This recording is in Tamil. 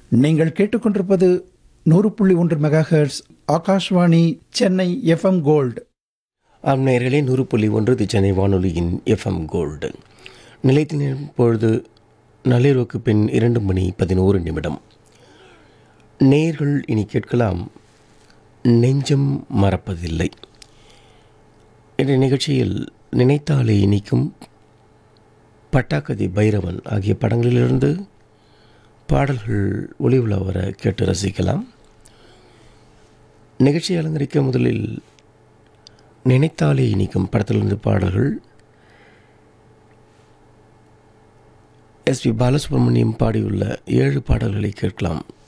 நீங்கள் கேட்டுக்கொண்டிருப்பது நூறு புள்ளி ஒன்று megahertz Akashvani Chennai FM gold ஆம் நேயர்களே நூறு புள்ளி ஒன்று இது சென்னை வானொலியின் எஃப்எம் கோல்டு நிலையத்தில் இப்பொழுது நள்ளிரவுக்கு பின் இரண்டு மணி பதினோரு நிமிடம் நேயர்கள் இனி கேட்கலாம் நெஞ்சம் மறப்பதில்லை என்ற நிகழ்ச்சியில் நினைத்தாலே இனிக்கும் பட்டாக்கதி பைரவன் ஆகிய படங்களிலிருந்து பாடல்கள் ஒளி உலா வர கேட்டு ரசிக்கலாம் நிகழ்ச்சியை அலங்கரிக்க முதலில் நினைத்தாலே இனிக்கும் படத்திலிருந்து பாடல்கள் எஸ்பி பாலசுப்ரமணியம் பாடியுள்ள ஏழு பாடல்களை கேட்கலாம்